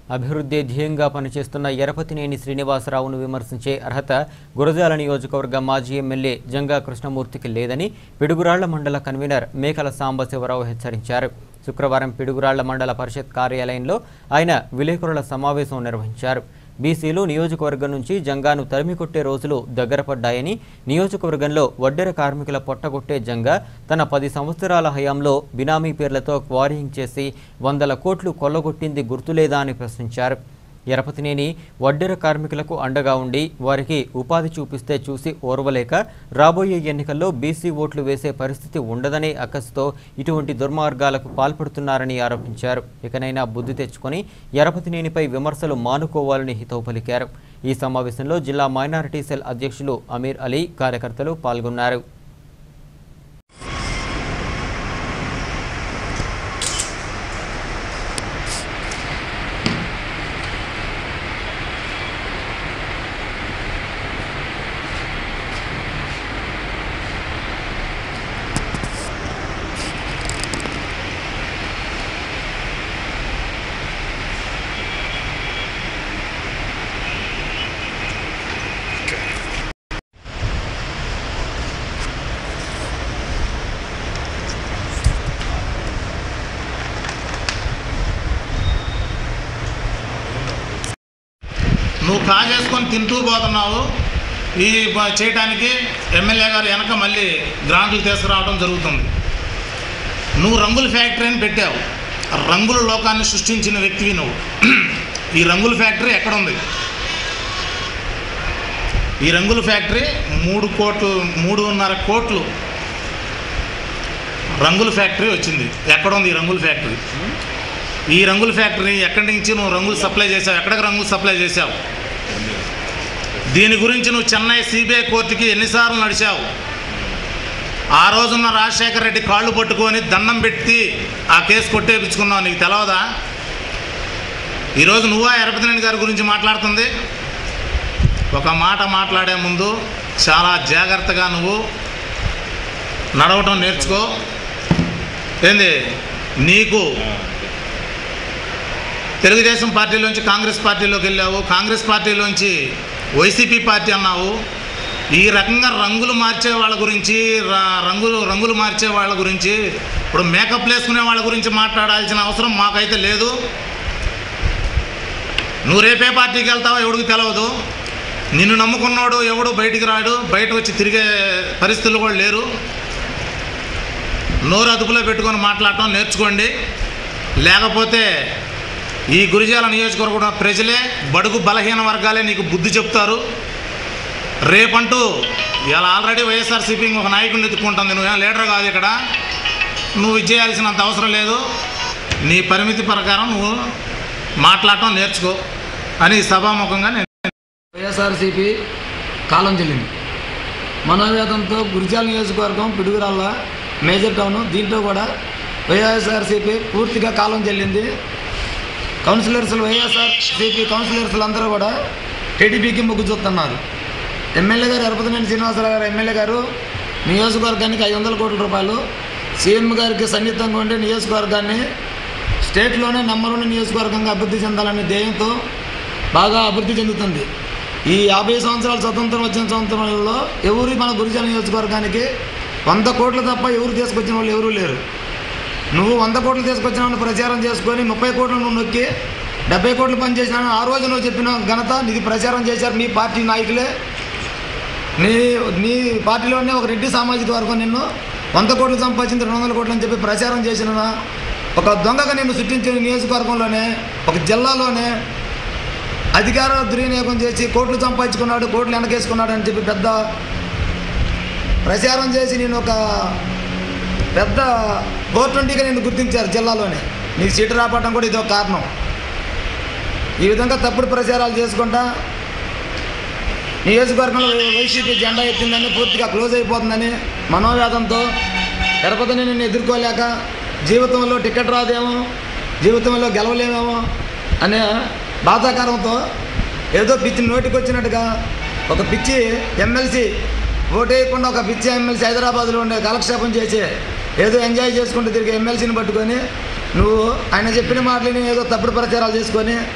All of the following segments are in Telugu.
అభివృద్ధి ధ్యేయంగా పనిచేస్తున్న ఎరపతినేని శ్రీనివాసరావును విమర్శించే అర్హత గురజాల నియోజకవర్గ మాజీ ఎమ్మెల్యే జంగా కృష్ణమూర్తికి లేదని పిడుగురాళ్ల మండల కన్వీనర్ మేకల సాంబశివరావు హెచ్చరించారు శుక్రవారం పిడుగురాళ్ల మండల పరిషత్ కార్యాలయంలో ఆయన విలేకరుల సమావేశం నిర్వహించారు బీసీలు నియోజకవర్గం నుంచి జంగాను తరిమికొట్టే రోజులు దగ్గర పడ్డాయని నియోజకవర్గంలో వడ్డెర కార్మికుల పొట్టగొట్టే జంగా తన పది సంవత్సరాల హయాంలో బినామీ పేర్లతో క్వారీయింగ్ చేసి వందల కోట్లు కొల్లగొట్టింది గుర్తులేదా అని ప్రశ్నించారు ఎరపతినేని వడ్డెర కార్మికులకు అండగా ఉండి వారికి ఉపాధి చూపిస్తే చూసి ఓర్వలేక రాబోయే ఎన్నికల్లో బీసీ ఓట్లు వేసే పరిస్థితి ఉండదనే అక్కసుతో ఇటువంటి దుర్మార్గాలకు పాల్పడుతున్నారని ఆరోపించారు ఇకనైనా బుద్ధి తెచ్చుకొని ఎరపతినేనిపై విమర్శలు మానుకోవాలని హితవు పలికారు ఈ సమావేశంలో జిల్లా మైనారిటీ సెల్ అధ్యక్షులు అమీర్ అలీ కార్యకర్తలు పాల్గొన్నారు నువ్వు కాజేసుకొని తింటూ పోతున్నావు ఈ ప- చేయటానికి ఎమ్మెల్యే గారు వెనక మళ్ళీ గ్రాంట్లు తీసుకురావడం జరుగుతుంది నువ్వు రంగుల ఫ్యాక్టరీని పెట్టావు ఆ రంగుల లోకాన్ని సృష్టించిన వ్యక్తివి నువ్వు ఈ రంగుల ఫ్యాక్టరీ ఎక్కడ ఉంది ఈ రంగుల ఫ్యాక్టరీ మూడు కోట్లు మూడున్నర కోట్లు రంగుల ఫ్యాక్టరీ వచ్చింది ఎక్కడ ఉంది ఈ రంగుల ఫ్యాక్టరీ ఈ రంగుల ఫ్యాక్టరీ ఎక్కడి నుంచి నువ్వు రంగులు సప్లై చేసావు ఎక్కడికి రంగులు సప్లై చేసావు దీని గురించి నువ్వు చెన్నై సిబిఐ కోర్టుకి ఎన్నిసార్లు నడిచావు ఆ రోజున్న రాజశేఖర రెడ్డి కాళ్ళు పట్టుకొని దండం పెట్టి ఆ కేసు కొట్టేపించుకున్నావు నీకు తెలవదా ఈరోజు నువ్వా ఎరపతినేని గారి గురించి మాట్లాడుతుంది ఒక మాట మాట్లాడే ముందు చాలా జాగ్రత్తగా నువ్వు నడవటం నేర్చుకో ఏంది నీకు తెలుగుదేశం పార్టీలోంచి కాంగ్రెస్ పార్టీలోకి వెళ్ళావు కాంగ్రెస్ పార్టీలోంచి వైసీపీ పార్టీ అన్నావు ఈ రకంగా రంగులు మార్చే వాళ్ళ గురించి ర- రంగులు రంగులు మార్చే వాళ్ళ గురించి ఇప్పుడు మేకప్ వేసుకునే వాళ్ళ గురించి మాట్లాడాల్సిన అవసరం మాకైతే లేదు నువ్వు రేపే పార్టీకి వెళ్తావో ఎవడికి తెలియదు నిన్ను నమ్ముకున్నాడు ఎవడు బయటికి రాడు బయట వచ్చి తిరిగే పరిస్థితులు కూడా లేరు నోరు అదుపులో పెట్టుకొని మాట్లాడటం నేర్చుకోండి లేకపోతే ఈ గురిజాల నియోజకవర్గం ప్రజలే బడుగు బలహీన వర్గాలే నీకు బుద్ధి చెప్తారు రేపంటూ ఇలా ఆల్రెడీ వైఎస్ఆర్సీపీ ఒక నాయకుడిని ఎత్తుకుంటుంది నువ్వేం లీడర్ కాదు ఇక్కడ నువ్వు ఇది చేయాల్సినంత అవసరం లేదు నీ పరిమితి ప్రకారం నువ్వు మాట్లాడటం నేర్చుకో అని సభాముఖంగా నేను వైఎస్ఆర్సీపీ కాలం చెల్లింది మనోవేదంతో గురిజాల నియోజకవర్గం పిడుగురాళ్ళ మేజర్ టౌన్ దీంట్లో కూడా వైఎస్ఆర్సీపీ పూర్తిగా కాలం చెల్లింది కౌన్సిలర్స్ వైఎస్ఆర్సీపీ కౌన్సిలర్స్లు అందరూ కూడా టీడీపీకి మొగ్గు చూస్తున్నారు ఎమ్మెల్యే గారు ఎరపతినేని శ్రీనివాసరావు గారు ఎమ్మెల్యే గారు నియోజకవర్గానికి ఐదు వందల కోట్ల రూపాయలు సీఎం గారికి సన్నిహితంగా ఉండే నియోజకవర్గాన్ని స్టేట్లోనే నెంబర్ వన్ నియోజకవర్గంగా అభివృద్ధి చెందాలనే ధ్యేయంతో బాగా అభివృద్ధి చెందుతుంది ఈ యాభై సంవత్సరాల స్వతంత్రం వచ్చిన సంవత్సరంలో ఎవరు మన గురిజన నియోజకవర్గానికి వంద కోట్లు తప్ప ఎవరు తీసుకొచ్చిన వాళ్ళు ఎవరూ లేరు నువ్వు వంద కోట్లు తీసుకొచ్చిన వాళ్ళని ప్రచారం చేసుకొని ముప్పై కోట్లు నువ్వు నొక్కి డెబ్బై కోట్లు పనిచేసిన ఆ రోజు నువ్వు చెప్పిన ఘనత నీది ప్రచారం చేశారు మీ పార్టీ నాయకులే నీ నీ పార్టీలోనే ఒక రెడ్డి సామాజిక వర్గం నిన్ను వంద కోట్లు సంపాదించింది రెండు వందల కోట్లు అని చెప్పి ప్రచారం చేసిన ఒక దొంగగా నిన్ను సృష్టించిన నియోజకవర్గంలోనే ఒక జిల్లాలోనే అధికార దుర్వినియోగం చేసి కోట్లు సంపాదించుకున్నాడు కోట్లు వెనకేసుకున్నాడు అని చెప్పి పెద్ద ప్రచారం చేసి నేను ఒక పెద్ద ఫోర్ ట్వంటీగా నేను గుర్తించారు జిల్లాలోనే నీకు సీటు రాపడడం కూడా ఇదో కారణం ఈ విధంగా తప్పుడు ప్రచారాలు చేసుకుంటా నియోజకవర్గంలో వైసీపీ జెండా ఎత్తిందని పూర్తిగా క్లోజ్ అయిపోతుందని మనోవేదంతో తిరుపతిని నేను ఎదుర్కోలేక జీవితంలో టికెట్ రాదేమో జీవితంలో గెలవలేమేమో అనే బాధాకరంతో ఏదో పిచ్చి నోటికి వచ్చినట్టుగా ఒక పిచ్చి ఎమ్మెల్సీ ఓటేయకుండా ఒక పిచ్చి ఎమ్మెల్సీ హైదరాబాద్లో ఉండే కాలక్షేపం చేసి ఏదో ఎంజాయ్ చేసుకుంటూ తిరిగి ఎమ్మెల్సీని పట్టుకొని నువ్వు ఆయన చెప్పిన మాటలని ఏదో తప్పుడు ప్రచారాలు చేసుకొని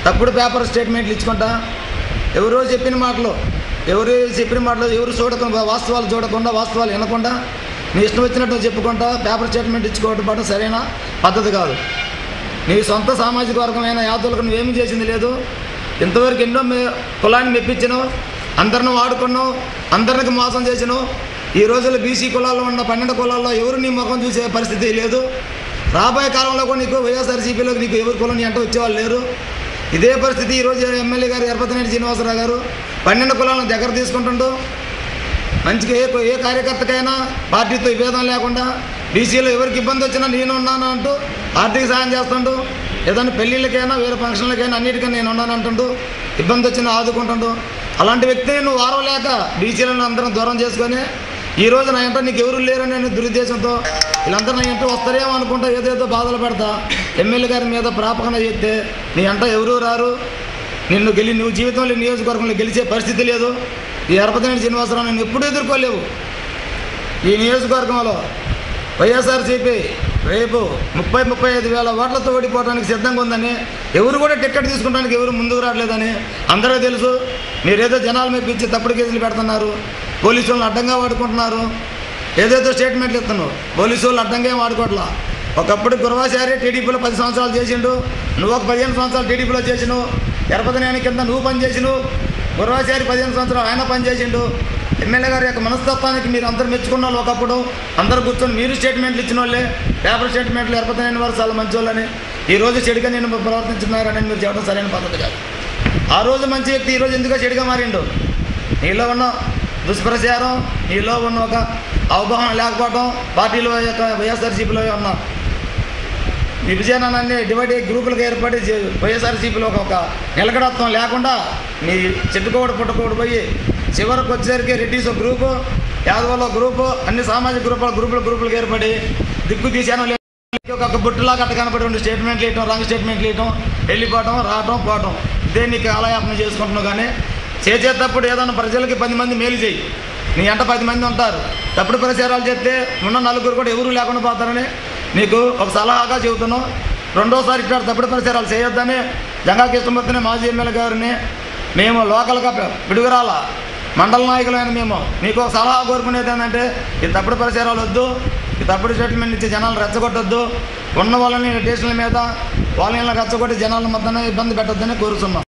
తప్పుడు పేపర్ స్టేట్మెంట్లు ఇచ్చుకుంటా ఎవరో చెప్పిన మాటలు ఎవరు చెప్పిన మాటలు ఎవరు చూడకుండా వాస్తవాలు చూడకుండా వాస్తవాలు వినకుండా నీ ఇష్టం వచ్చినట్టు చెప్పుకుంటా పేపర్ స్టేట్మెంట్ ఇచ్చుకోవడం సరైన పద్ధతి కాదు నీ సొంత సామాజిక వర్గమైన యాదవులకు నువ్వేమీ చేసింది లేదు ఇంతవరకు ఎన్నో మే కులాన్ని మెప్పించను అందరిని వాడుకున్నావు అందరికి మోసం చేసినావు ఈ రోజుల్లో బీసీ కులాల్లో ఉన్న పన్నెండు కులాల్లో ఎవరు నీ ముఖం చూసే పరిస్థితి లేదు రాబోయే కాలంలో కూడా నీకు వైఎస్ఆర్సీపీలో నీకు ఎవరు కులం నీ అంటే వచ్చేవాళ్ళు లేరు ఇదే పరిస్థితి ఈరోజు ఎమ్మెల్యే గారు ఎరపతినేని శ్రీనివాసరావు గారు పన్నెండు కులాలను దగ్గర తీసుకుంటుంటూ మంచిగా ఏ ఏ కార్యకర్తకైనా పార్టీతో విభేదం లేకుండా బీసీలో ఎవరికి ఇబ్బంది వచ్చినా నేను ఉన్నాను అంటూ ఆర్థిక సాయం చేస్తుంటూ ఏదైనా పెళ్ళిళ్ళకైనా వేరే ఫంక్షన్లకైనా అన్నిటికీ నేను ఉన్నాను అంటుంటూ ఇబ్బంది వచ్చినా ఆదుకుంటుంటూ అలాంటి వ్యక్తిని నువ్వు వారవలేక బీసీలను అందరం దూరం చేసుకొని ఈ రోజు నా ఇంట నీకు ఎవరు లేరని నేను దురుద్దేశంతో వీళ్ళందరూ నా ఇంట వస్తారేమో అనుకుంటా ఏదేదో బాధలు పెడతా ఎమ్మెల్యే గారి మీద ప్రాపకన చేస్తే నీ అంట ఎవరు రారు నిన్ను గెలి నువ్వు జీవితంలో ఈ నియోజకవర్గంలో గెలిచే పరిస్థితి లేదు ఈ ఎరపతినేని శ్రీనివాసరావు నేను ఎప్పుడూ ఎదుర్కోలేవు ఈ నియోజకవర్గంలో వైఎస్ఆర్సీపీ రేపు ముప్పై ముప్పై ఐదు వేల ఓట్లతో ఓడిపోవడానికి సిద్ధంగా ఉందని ఎవరు కూడా టికెట్ తీసుకోవడానికి ఎవరు ముందుకు రావట్లేదని అందరూ తెలుసు మీరేదో జనాలు మెప్పించి తప్పుడు కేసులు పెడుతున్నారు పోలీసు వాళ్ళని అడ్డంగా వాడుకుంటున్నారు ఏదేదో స్టేట్మెంట్లు ఇస్తున్నావు పోలీసు వాళ్ళు అడ్డంగా ఏం వాడుకోవట్లా ఒకప్పుడు గురవాచారి టీడీపీలో పది సంవత్సరాలు చేసిండు నువ్వు ఒక పదిహేను సంవత్సరాలు టీడీపీలో చేసినావు ఎరపతినేని కింద నువ్వు పని చేసినావు గురవాచారి పదిహేను సంవత్సరాలు ఆయన పని చేసిండు ఎమ్మెల్యే గారి యొక్క మనస్తత్వానికి మీరు అందరు మెచ్చుకున్న వాళ్ళు ఒకప్పుడు అందరు కూర్చొని మీరు స్టేట్మెంట్లు ఇచ్చిన వాళ్ళే పేపర్ స్టేట్మెంట్లు ఎరపతినేని వారు చాలా మంచి వాళ్ళని ఈ రోజు చెడుగా నేను ప్రవర్తించున్నారని మీరు చెప్పడం సరైన పద్ధతి కాదు ఆ రోజు మంచి వ్యక్తి ఈ రోజు ఎందుకో చెడుగా మారిండు నీలో ఉన్న దుష్ప్రచారం నీలో ఉన్న ఒక అవగాహన లేకపోవడం పార్టీలో యొక్క వైఎస్ఆర్సీపీలో ఉన్న విభజనాన్ని డివైడ్ అయ్యి గ్రూపులుగా ఏర్పడి జే- వైఎస్ఆర్సీపీలో ఒక- ఒక నిలకడత్వం లేకుండా నీ చెట్టుకోడు పుట్టకోడు పోయి చివరికి వచ్చేసరికి రెడ్డిస్ ఒక గ్రూపు యాదవుల గ్రూపు అన్ని సామాజిక గ్రూపుల గ్రూపులు గ్రూపులకు ఏర్పడి దిక్కు తీశాను లేదు ఒక బుట్టులాగా అట్ట కనపడి ఉండి స్టేట్మెంట్లు వేయటం రంగు స్టేట్మెంట్లు వేయటం వెళ్ళిపోవటం రావటం పోవటం ఇదే నీకు ఆలయాపన చేసుకుంటున్నావు కానీ చేసేటప్పుడు ఏదైనా ప్రజలకి పది మంది మేలు చేయి నీ అంట పది మంది ఉంటారు తప్పుడు ప్రచారాలు చేస్తే ఉన్న నలుగురు కూడా ఎవరు లేకుండా పోతారని నీకు ఒక సలహాగా చెబుతున్నాం రెండోసారి ఇక్కడ తప్పుడు ప్రచారాలు చేయొద్దని జంగా కృష్ణమూర్తిని మాజీ ఎమ్మెల్యే గారిని మేము లోకల్గా విడుగురాల మండల నాయకులైన మేము మీకు ఒక సలహా కోరుకునేది ఏంటంటే ఈ తప్పుడు ప్రచారాలు వద్దు ఈ తప్పుడు స్టేట్మెంట్ ఇచ్చి జనాలు రెచ్చగొట్టొద్దు ఉన్న వాళ్ళని స్టేషన్ల మీద వాళ్ళని రెచ్చగొట్టి జనాల మధ్యన ఇబ్బంది పెట్టొద్దని కోరుతున్నాం